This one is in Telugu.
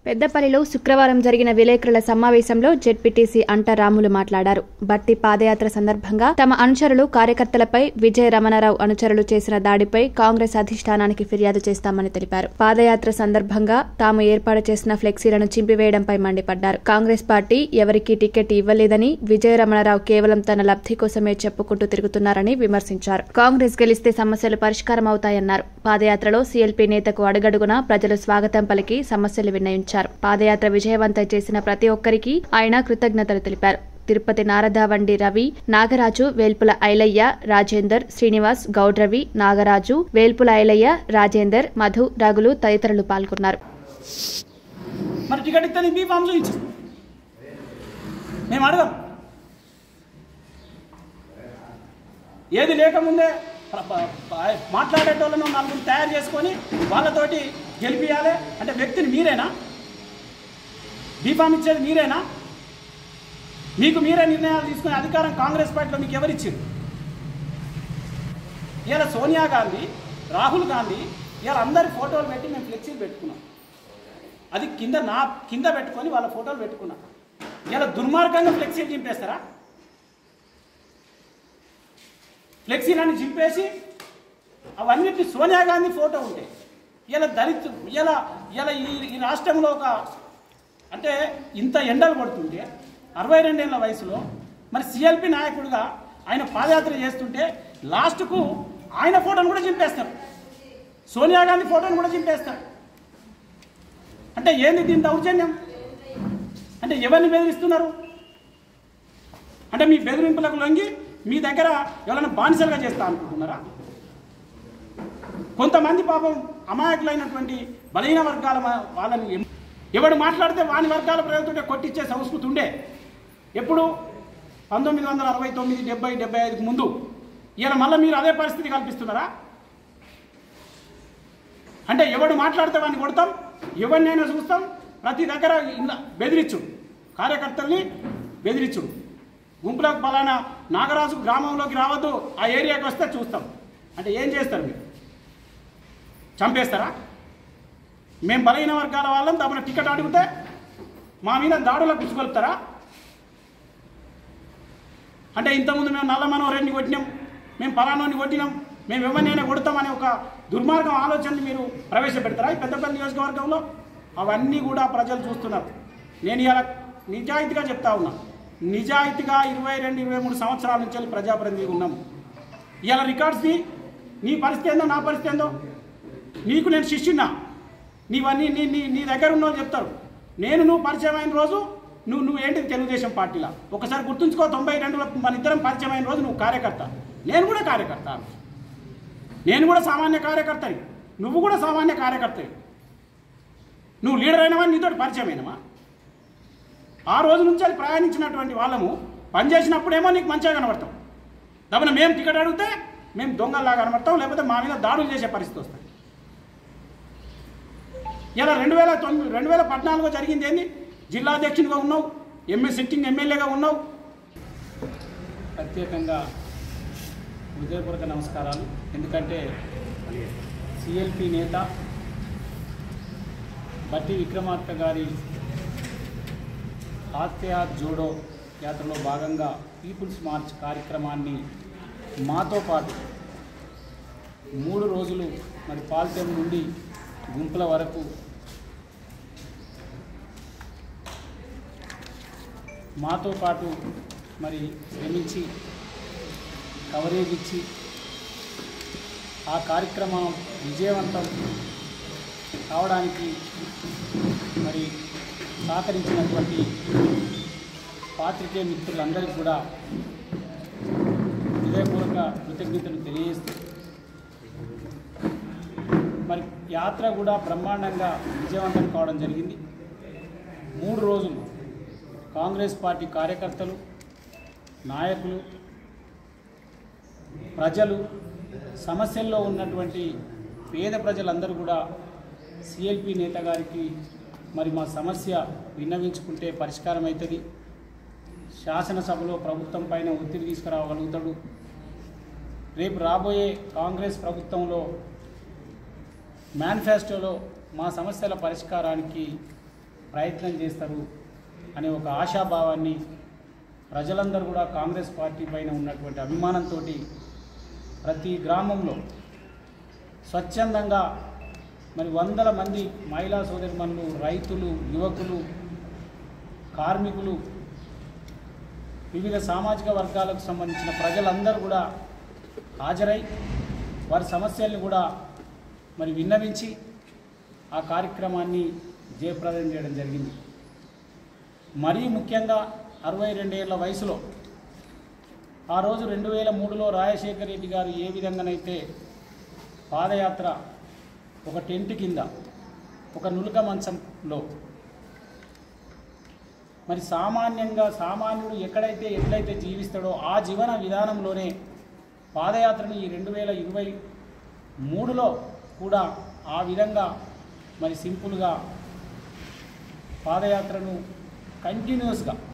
పెద్దపల్లిలో శుక్రవారం జరిగిన విలేకరుల సమావేశంలో జెడ్పీటీసీ అంట రాములు మాట్లాడారు బట్టి పాదయాత్ర సందర్భంగా తమ అనుచరులు కార్యకర్తలపై విజయ రమణారావు అనుచరులు చేసిన దాడిపై కాంగ్రెస్ అధిష్టానానికి ఫిర్యాదు చేస్తామని తెలిపారు పాదయాత్ర సందర్భంగా తాము ఏర్పాటు చేసిన ఫ్లెక్సీలను చింపివేయడంపై మండిపడ్డారు కాంగ్రెస్ పార్టీ ఎవరికీ టికెట్ ఇవ్వలేదని విజయ రమణారావు కేవలం తన లబ్ధి కోసమే చెప్పుకుంటూ తిరుగుతున్నారని విమర్శించారు కాంగ్రెస్ గెలిస్తే సమస్యలు పరిష్కారం అవుతాయన్నారు పాదయాత్రలో సీఎల్పీ నేతకు అడుగడుగునా ప్రజలు స్వాగతం పలికి సమస్యలు విన్నయించారు పాదయాత్ర విజయవంతం చేసిన ప్రతి ఒక్కరికి ఆయన కృతజ్ఞతలు తెలిపారు తిరుపతి నారదావండి రవి నాగరాజు వేల్పుల ఐలయ్య రాజేందర్ శ్రీనివాస్ గౌడ్రవి నాగరాజు వేల్పుల ఐలయ్య రాజేందర్ మధు రఘులు తదితరులు పాల్గొన్నారు మరి టికెట్ ఇస్తే బీ ఫామ్ చూపించు మేము అడగం ఏది లేకముందే ప- ప- ప- మాట్లాడేటోళ్ళను నలుగురు తయారు చేసుకొని వాళ్ళతోటి గెలిపియాలి అంటే వ్యక్తిని మీరేనా బీఫామ్ ఇచ్చేది మీరేనా మీకు మీరే నిర్ణయాలు తీసుకునే అధికారం కాంగ్రెస్ పార్టీలో మీకు ఎవరిచ్చారు ఇలా సోనియా గాంధీ రాహుల్ గాంధీ ఇలా అందరి ఫోటోలు పెట్టి మేము ఫ్లెక్సీలు పెట్టుకున్నాం అది కింద నా కింద పెట్టుకొని వాళ్ళ ఫోటోలు పెట్టుకున్నా ఇలా దుర్మార్గంగా ఫ్లెక్సీలు చింపేస్తారా ఫ్లెక్సీలన్నీ చింపేసి అవన్నిటి సోనియా గాంధీ ఫోటో ఉంటాయి ఇలా దళితు ఇలా ఇలా ఈ ఈ రాష్ట్రంలో ఒక అంటే ఇంత ఎండలు పడుతుంటే అరవై రెండేళ్ల వయసులో మరి సిఎల్పి నాయకుడిగా ఆయన పాదయాత్ర చేస్తుంటే లాస్ట్కు ఆయన ఫోటోను కూడా చింపేస్తారు సోనియా గాంధీ ఫోటోను కూడా చింపేస్తారు అంటే ఏంది దీని దౌర్జన్యం అంటే ఎవరిని బెదిరిస్తున్నారు అంటే మీ బెదిరింపులకు లొంగి మీ దగ్గర ఎవరైనా బానిసలుగా చేస్తా అనుకుంటున్నారా కొంతమంది పాపం అమాయకులైనటువంటి బలహీన వర్గాల మ- వాళ్ళని ఎం- ఎవడు మాట్లాడితే వాని వర్గాల ప్రజలతో కొట్టించే సంస్కృతి ఉండే ఎప్పుడు పంతొమ్మిది వందల అరవై తొమ్మిది డెబ్బై డెబ్బై ఐదుకు ముందు ఈయన మళ్ళీ మీరు అదే పరిస్థితి కల్పిస్తున్నారా అంటే ఎవడు మాట్లాడితే వాడిని కొడతాం ఎవరినైనా చూస్తాం ప్రతి దగ్గర ఇలా బెదిరించుడు కార్యకర్తల్ని బెదిరించుడు గుంపులకు పలానా నాగరాజు గ్రామంలోకి రావద్దు ఆ ఏరియాకి వస్తే చూస్తాం అంటే ఏం చేస్తారు మీరు చంపేస్తారా మేము బలహీన వర్గాల వాళ్ళం తమను టికెట్ అడిగితే మా మీద దాడులకు పుచ్చుకొలుపుతారా అంటే ఇంతకుముందు మేము నల్ల మనోహరెడ్డిని కొట్టినాం మేము పలానాన్ని కొట్టినాం మేము ఎవరినైనా కొడతామనే ఒక దుర్మార్గం ఆలోచనని మీరు ప్రవేశపెడతారా ఈ పెద్దపల్లి నియోజకవర్గంలో అవన్నీ కూడా ప్రజలు చూస్తున్నారు నేను ఇలా నిజాయితీగా చెప్తా ఉన్నా నిజాయితీగా ఇరవై రెండు ఇరవై మూడు సంవత్సరాల నుంచి వెళ్ళి ప్రజాప్రతినిధిగా ఉన్నాం ఇలా రికార్డ్స్ని నీ పరిస్థితి ఏందో నా పరిస్థితి ఏందో నీకు నేను శిష్యున్నా నీవన్నీ నీ నీ నీ దగ్గర ఉన్న వాళ్ళు చెప్తారు నేను నువ్వు పరిచయం అయిన రోజు నువ్వు నువ్వు ఏంటిది తెలుగుదేశం పార్టీలా ఒకసారి గుర్తుంచుకో తొంభై రెండులో మన ఇద్దరం పరిచయం అయిన రోజు నువ్వు కార్యకర్త నేను కూడా కార్యకర్త నేను కూడా సామాన్య కార్యకర్తని నువ్వు కూడా సామాన్య కార్యకర్తవి నువ్వు లీడర్ అయినవా నీతో పరిచయం అయినవా ఆ రోజు నుంచి అది ప్రయాణించినటువంటి వాళ్ళము పనిచేసినప్పుడేమో నీకు మంచిగా కనబడతాం దమన మేము టికెట్ అడిగితే మేము దొంగల్లాగా కనబడతాం లేకపోతే మా మీద దాడులు చేసే పరిస్థితి వస్తుంది ఇలా రెండు వేల తొమ్మిది రెండు వేల పద్నాలుగులో జరిగింది ఏంది జిల్లా అధ్యక్షునిగా ఉన్నావు ఎంఏ సిట్టింగ్ ఎమ్మెల్యేగా ఉన్నావు ప్రత్యేకంగా హృదయపూర్వక నమస్కారాలు ఎందుకంటే సిఎల్పి నేత బట్టి విక్రమార్క గారి హాస్య జోడో యాత్రలో భాగంగా పీపుల్స్ మార్చ్ కార్యక్రమాన్ని మాతో పాటు మూడు రోజులు మరి పాల్తెం నుండి గుంపుల వరకు మాతో పాటు మరి శ్రమించి కవరేజ్ ఇచ్చి ఆ కార్యక్రమం విజయవంతం కావడానికి మరి సహకరించినటువంటి పాత్రికేయ మిత్రులందరికీ కూడా హృదయపూర్వక కృతజ్ఞతలు తెలియజేస్తూ మరి యాత్ర కూడా బ్రహ్మాండంగా విజయవంతం కావడం జరిగింది మూడు రోజులు కాంగ్రెస్ పార్టీ కార్యకర్తలు నాయకులు ప్రజలు సమస్యల్లో ఉన్నటువంటి పేద ప్రజలందరూ కూడా సిఎల్పి నేత గారికి మరి మా సమస్య విన్నవించుకుంటే పరిష్కారం అవుతుంది శాసనసభలో ప్రభుత్వం పైన ఒత్తిడి తీసుకురాగలుగుతాడు రేపు రాబోయే కాంగ్రెస్ ప్రభుత్వంలో మేనిఫెస్టోలో మా సమస్యల పరిష్కారానికి ప్రయత్నం చేస్తారు అనే ఒక ఆశాభావాన్ని ప్రజలందరూ కూడా కాంగ్రెస్ పార్టీ పైన ఉన్నటువంటి అభిమానంతో ప్రతి గ్రామంలో స్వచ్ఛందంగా మరి వందల మంది మహిళా సోదరిమణులు రైతులు యువకులు కార్మికులు వివిధ సామాజిక వర్గాలకు సంబంధించిన ప్రజలందరూ కూడా హాజరై వారి సమస్యల్ని కూడా మరి విన్నవించి ఆ కార్యక్రమాన్ని జయప్రదం చేయడం జరిగింది మరీ ముఖ్యంగా అరవై రెండేళ్ల వయసులో ఆ రోజు రెండు వేల మూడులో రాజశేఖర రెడ్డి గారు ఏ విధంగానైతే పాదయాత్ర ఒక టెంట్ కింద ఒక నులక మంచంలో మరి సామాన్యంగా సామాన్యుడు ఎక్కడైతే ఎట్లయితే జీవిస్తాడో ఆ జీవన విధానంలోనే పాదయాత్రను ఈ రెండు వేల ఇరవై మూడులో కూడా ఆ విధంగా మరి సింపుల్గా పాదయాత్రను కంటిన్యూస్గా